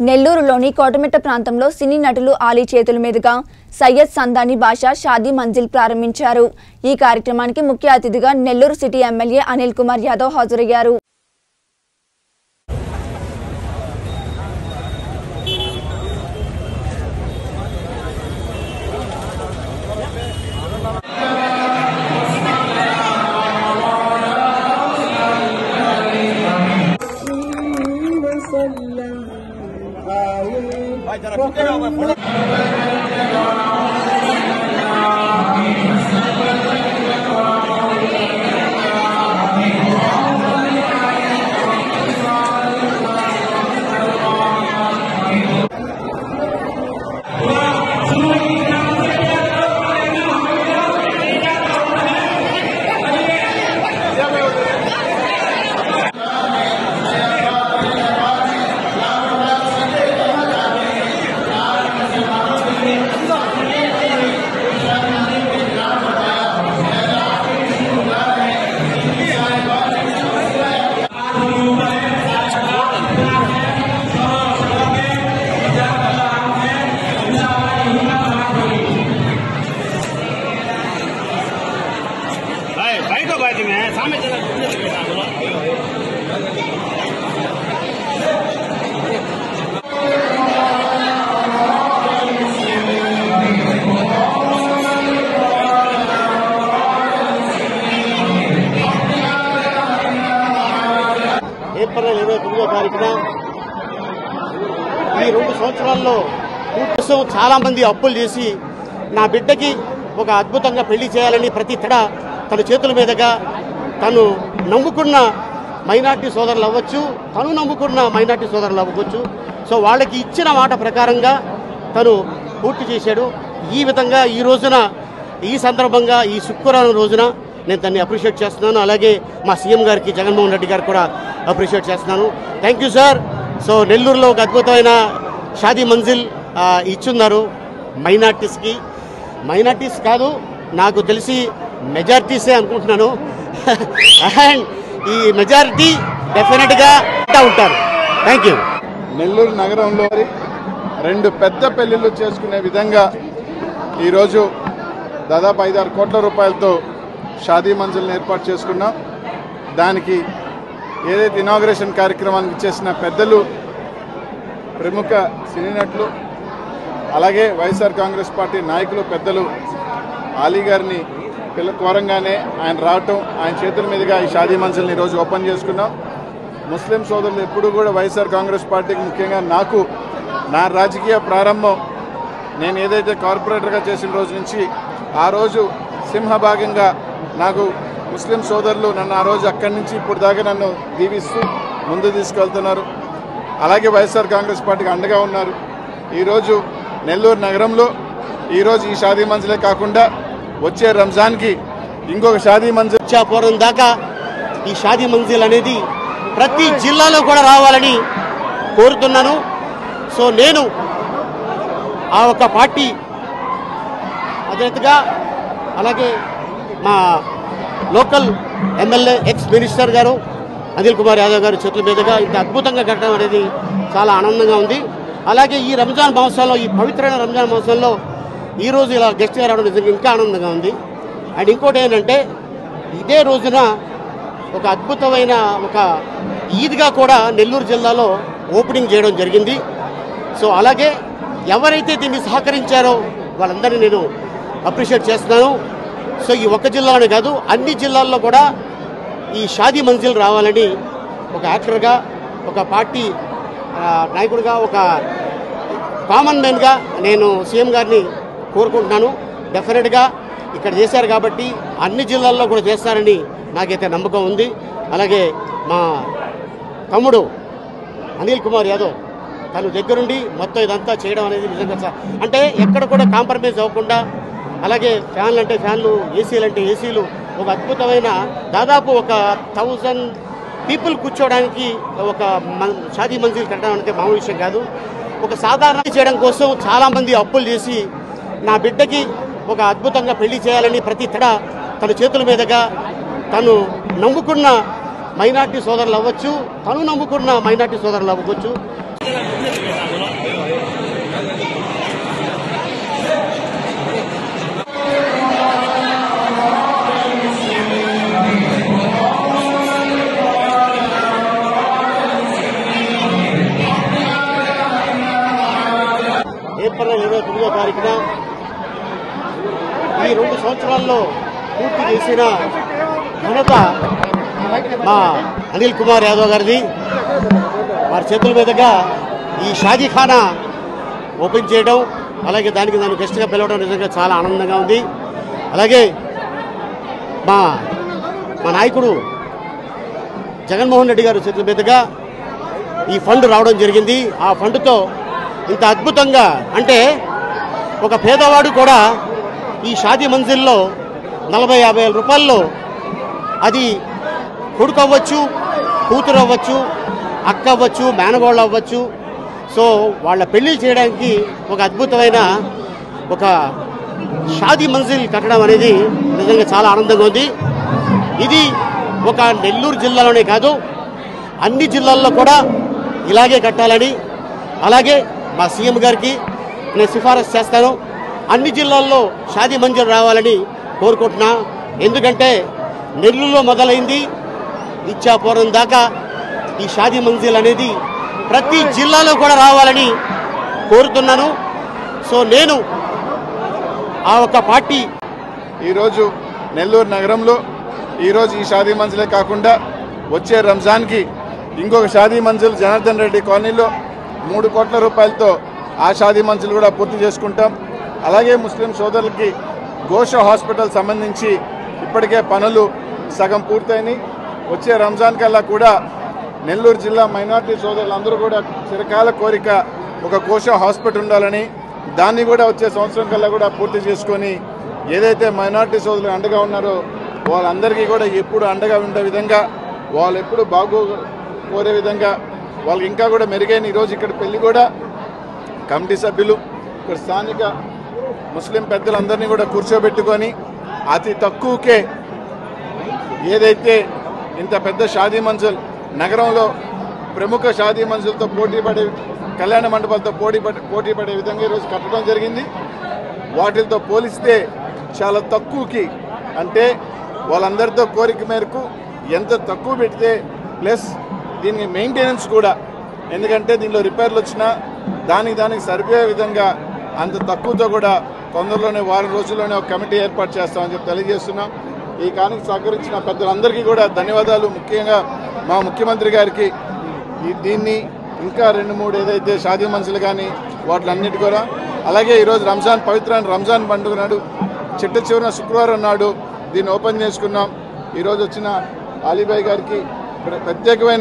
నెల్లూరులోని కోటమిట్ట ప్రాంతంలో సినీ నటులు ఆలీ చేతుల మీదుగా సయ్యద్ సందాని బాషా షాదీ మంజిల్ ప్రారంభించారు ఈ కార్యక్రమానికి ముఖ్య అతిథిగా నెల్లూరు సిటీ ఎమ్మెల్యే అనిల్ కుమార్ యాదవ్ హాజరయ్యారు भाई भाई को बात में सामने चला ఏప్రిల్ ఇరవై తొమ్మిదో తారీఖున ఈ రెండు సంవత్సరాల్లో కోసం చాలా మంది అప్పులు చేసి నా బిడ్డకి ఒక అద్భుతంగా పెళ్లి చేయాలని ప్రతి తడ తన చేతుల మీదుగా తను నమ్ముకున్న మైనార్టీ సోదరులు అవ్వచ్చు తను నమ్ముకున్న మైనార్టీ సోదరులు అవ్వచ్చు సో వాళ్ళకి ఇచ్చిన మాట ప్రకారంగా తను పూర్తి చేశాడు ఈ విధంగా ఈ రోజున ఈ సందర్భంగా ఈ శుక్రవారం రోజున నేను దాన్ని అప్రిషియేట్ చేస్తున్నాను అలాగే మా సీఎం గారికి జగన్మోహన్ రెడ్డి గారికి కూడా అప్రిషియేట్ చేస్తున్నాను థ్యాంక్ యూ సార్ సో నెల్లూరులో ఒక అద్భుతమైన షాదీ మంజిల్ ఆ, ఇచ్చున్నారు మైనార్టీస్కి మైనార్టీస్ కాదు నాకు తెలిసి మెజారిటీసే అనుకుంటున్నాను అండ్ ఈ మెజారిటీ డెఫినెట్గా ఉంటారు థ్యాంక్ యూ నెల్లూరు నగరంలో రెండు పెద్ద పెళ్లిళ్ళు చేసుకునే విధంగా ఈరోజు దాదాపు ఐదారు కోట్ల రూపాయలతో షాదీ మంజిల్ని ఏర్పాటు చేసుకున్నాం దానికి ఏదైతే ఇనాగ్రేషన్ కార్యక్రమానికి చేసిన పెద్దలు ప్రముఖ సినీ నటులు అలాగే వైఎస్ఆర్ కాంగ్రెస్ పార్టీ నాయకులు పెద్దలు ఆలీ గారిని పిల్ల కోరంగానే ఆయన రావటం ఆయన చేతుల మీదుగా ఈ షాదీ మంజిల్ని ఈరోజు ఓపెన్ చేసుకున్నాం ముస్లిం సోదరులు ఎప్పుడూ కూడా వైఎస్ఆర్ కాంగ్రెస్ పార్టీకి ముఖ్యంగా నాకు నా రాజకీయ ప్రారంభం నేను ఏదైతే కార్పొరేటర్గా చేసిన రోజు నుంచి ఆ రోజు సింహభాగంగా నాకు ముస్లిం సోదరులు నన్ను ఆ రోజు అక్కడి నుంచి ఇప్పుడు దాకా నన్ను దీవిస్తూ ముందు తీసుకెళ్తున్నారు అలాగే వైఎస్ఆర్ కాంగ్రెస్ పార్టీకి అండగా ఉన్నారు ఈరోజు నెల్లూరు నగరంలో ఈరోజు ఈ షాదీ మంజిలే కాకుండా వచ్చే రంజాన్కి ఇంకొక షాదీ మంజిల్ ఇచ్చాపురం దాకా ఈ షాదీ మంజిల్ అనేది ప్రతి జిల్లాలో కూడా రావాలని కోరుతున్నాను సో నేను ఆ ఒక పార్టీ అధినేతగా అలాగే మా లోకల్ ఎమ్మెల్యే ఎక్స్ మినిస్టర్ గారు అనిల్ కుమార్ యాదవ్ గారు చేతుల మీదుగా ఇంత అద్భుతంగా కట్టడం అనేది చాలా ఆనందంగా ఉంది అలాగే ఈ రంజాన్ మాసంలో ఈ పవిత్రమైన రంజాన్ మాసంలో ఈ రోజు ఇలా గెస్ట్గా రావడం నిజంగా ఇంకా ఆనందంగా ఉంది అండ్ ఇంకోటి ఏంటంటే ఇదే రోజున ఒక అద్భుతమైన ఒక ఈద్గా కూడా నెల్లూరు జిల్లాలో ఓపెనింగ్ చేయడం జరిగింది సో అలాగే ఎవరైతే దీన్ని సహకరించారో వాళ్ళందరినీ నేను అప్రిషియేట్ చేస్తున్నాను సో ఈ ఒక్క జిల్లాలోనే కాదు అన్ని జిల్లాల్లో కూడా ఈ షాదీ మంజిల్ రావాలని ఒక యాక్టర్గా ఒక పార్టీ ఆ, నాయకుడిగా ఒక కామన్ మ్యాన్గా నేను సీఎం గారిని కోరుకుంటున్నాను డెఫినెట్గా ఇక్కడ చేశారు కాబట్టి అన్ని జిల్లాల్లో కూడా చేస్తారని నాకైతే నమ్మకం ఉంది అలాగే మా తమ్ముడు అనిల్ కుమార్ యాదవ్ తను దగ్గరుండి మొత్తం ఇదంతా చేయడం అనేది నిజంగా చా- అంటే ఎక్కడ కూడా కాంప్రమైజ్ అవ్వకుండా అలాగే ఫ్యాన్లు అంటే ఫ్యాన్లు ఏసీలు అంటే ఏసీలు ఒక అద్భుతమైన దాదాపు ఒక థౌజండ్ పీపుల్ కూర్చోవడానికి ఒక మన్- షాదీ మంజిల్ కట్టడం అంటే మామూలు విషయం కాదు ఒక సాధారణ చేయడం కోసం చాలామంది అప్పులు చేసి నా బిడ్డకి ఒక అద్భుతంగా పెళ్లి చేయాలని ప్రతి తడ తన చేతుల మీదుగా తను నమ్ముకున్న మైనార్టీ సోదరులు అవ్వచ్చు తను నమ్ముకున్న మైనార్టీ సోదరులు అవ్వచ్చు ఏప్రిల్ ఇరవై తొమ్మిదో తారీఖున ఈ రెండు సంవత్సరాల్లో పూర్తి చేసిన ఘనత మా అనిల్ కుమార్ యాదవ్ గారిది వారి చేతుల మీదుగా ఈ షాదీఖానా ఓపెన్ చేయడం అలాగే దానికి నన్ను గెస్ట్గా పిలవడం నిజంగా చాలా ఆనందంగా ఉంది అలాగే మా మా నాయకుడు జగన్మోహన్ రెడ్డి గారి చేతుల మీదుగా ఈ ఫండ్ రావడం జరిగింది ఆ ఫండ్తో ఇంత అద్భుతంగా అంటే ఒక పేదవాడు కూడా ఈ షాదీ మంజిల్లో నలభై యాభై వేల రూపాయల్లో అది కొడుకు అవ్వచ్చు కూతురు అవ్వచ్చు అక్క అవ్వచ్చు మేనగోళ్ళు అవ్వచ్చు సో వాళ్ళ పెళ్లి చేయడానికి ఒక అద్భుతమైన ఒక షాదీ మంజిల్ కట్టడం అనేది నిజంగా చాలా ఆనందంగా ఉంది ఇది ఒక నెల్లూరు జిల్లాలోనే కాదు అన్ని జిల్లాల్లో కూడా ఇలాగే కట్టాలని అలాగే మా సీఎం గారికి నేను సిఫారసు చేస్తాను అన్ని జిల్లాల్లో షాదీ మంజూరు రావాలని కోరుకుంటున్నా ఎందుకంటే నెల్లూరులో మొదలైంది ఇచ్చాపురం దాకా ఈ షాదీ మంజిల్ అనేది ప్రతి జిల్లాలో కూడా రావాలని కోరుతున్నాను సో నేను ఆ ఒక పార్టీ ఈరోజు నెల్లూరు నగరంలో ఈరోజు ఈ షాదీ మంజిలే కాకుండా వచ్చే రంజాన్కి ఇంకొక షాదీ మంజిల్ జనార్దన్ రెడ్డి కాలనీలో మూడు కోట్ల రూపాయలతో ఆ షాదీ మంజిల్ కూడా పూర్తి చేసుకుంటాం అలాగే ముస్లిం సోదరులకి ఘోష హాస్పిటల్ సంబంధించి ఇప్పటికే పనులు సగం పూర్తయినాయి వచ్చే రంజాన్ కల్లా కూడా నెల్లూరు జిల్లా మైనార్టీ సోదరులందరూ కూడా చిరకాల కోరిక ఒక కోశ హాస్పిటల్ ఉండాలని దాన్ని కూడా వచ్చే సంవత్సరం కల్లా కూడా పూర్తి చేసుకొని ఏదైతే మైనార్టీ సోదరులు అండగా ఉన్నారో వాళ్ళందరికీ కూడా ఎప్పుడు అండగా ఉండే విధంగా వాళ్ళు ఎప్పుడు బాగో కోరే విధంగా వాళ్ళకి ఇంకా కూడా మెరుగైన ఈరోజు ఇక్కడ పెళ్లి కూడా కమిటీ సభ్యులు ఇక్కడ స్థానిక ముస్లిం పెద్దలందరినీ కూడా కూర్చోబెట్టుకొని అతి తక్కువకే ఏదైతే ఇంత పెద్ద షాదీ మంజిల్ నగరంలో ప్రముఖ షాదీ మంజిల్తో పోటీ పడే కళ్యాణ మండపాలతో పోటీ పడే పోటీ పడే విధంగా ఈరోజు కట్టడం జరిగింది వాటితో పోలిస్తే చాలా తక్కువకి అంటే వాళ్ళందరితో కోరిక మేరకు ఎంత తక్కువ పెడితే ప్లస్ దీనికి మెయింటెనెన్స్ కూడా ఎందుకంటే దీనిలో రిపేర్లు వచ్చినా దానికి దానికి సరిపోయే విధంగా అంత తక్కువతో కూడా తొందరలోనే వారం రోజుల్లోనే ఒక కమిటీ ఏర్పాటు చేస్తామని చెప్పి తెలియజేస్తున్నాం ఈ కానికి సహకరించిన పెద్దలందరికీ కూడా ధన్యవాదాలు ముఖ్యంగా మా ముఖ్యమంత్రి గారికి ఈ దీన్ని ఇంకా రెండు మూడు ఏదైతే షాదీ మనుషులు కానీ వాటిలన్నిటి కూడా అలాగే ఈరోజు రంజాన్ పవిత్రమైన రంజాన్ పండుగ నాడు చిట్ట చివరిన శుక్రవారం నాడు దీన్ని ఓపెన్ చేసుకున్నాం ఈరోజు వచ్చిన అలీబాయ్ గారికి ప్ర- ప్రత్యేకమైన